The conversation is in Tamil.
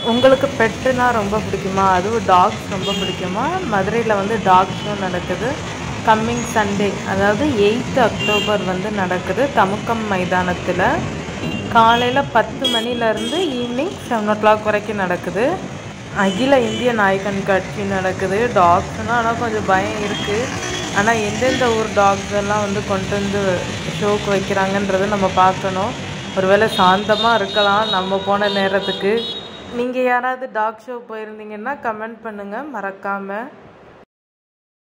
உங்களுக்கு பெட்டுனா ரொம்ப பிடிக்குமா அதுவும் டாக்ஸ் ரொம்ப பிடிக்குமா மதுரையில் வந்து டாக் ஷோ நடக்குது கம்மிங் சண்டே அதாவது எயித் அக்டோபர் வந்து நடக்குது தமுக்கம் மைதானத்தில் காலையில் பத்து மணிலேருந்து ஈவினிங் செவன் ஓ கிளாக் வரைக்கும் நடக்குது அகில இந்திய நாய் கண்காட்சி நடக்குது டாக்ஸ்னால் ஆனால் கொஞ்சம் பயம் இருக்குது ஆனால் எந்தெந்த ஊர் டாக்ஸ் எல்லாம் வந்து கொண்டு வந்து ஷோக்கு வைக்கிறாங்கன்றதை நம்ம பார்க்கணும் ஒருவேளை சாந்தமாக இருக்கலாம் நம்ம போன நேரத்துக்கு நீங்கள் யாராவது டாக் ஷோ போயிருந்தீங்கன்னா கமெண்ட் பண்ணுங்கள் மறக்காமல்